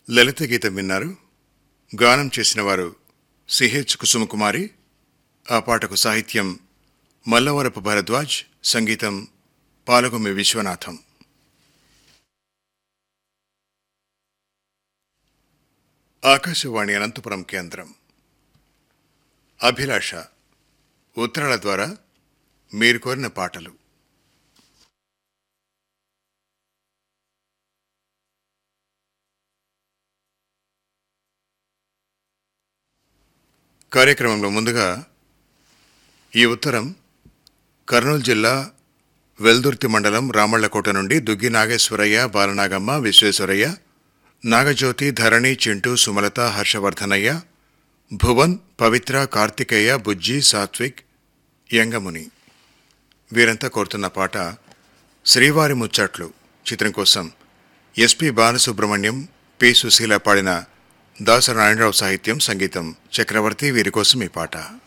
లలిత గీతం విన్నారు గానం చేసిన వారు సిహెచ్ కుసుమకుమారి ఆ పాటకు సాహిత్యం మల్లవరపు భరద్వాజ్ సంగీతం పాలగుమి విశ్వనాథం ఆకాశవాణి అనంతపురం కేంద్రం అభిలాష ఉత్తరాల ద్వారా మీరు కోరిన పాటలు కార్యక్రమంలో ముందుగా ఈ ఉత్తరం కర్నూలు జిల్లా వెల్దుర్తి మండలం రామళ్లకోట నుండి దుగ్గి నాగేశ్వరయ్య బాలనాగమ్మ విశ్వేశ్వరయ్య నాగజ్యోతి ధరణి చింటూ సుమలత హర్షవర్ధనయ్య భువన్ పవిత్ర కార్తికేయ బుజ్జి సాత్విక్ యంగముని వీరంతా కోరుతున్న పాట శ్రీవారి ముచ్చట్లు చిత్రం కోసం ఎస్పి బాలసుబ్రహ్మణ్యం పి సుశీల పాడిన దాసనారాయణరావు సాహిత్యం సంగీతం చక్రవర్తి వీరి కోసం ఈ పాట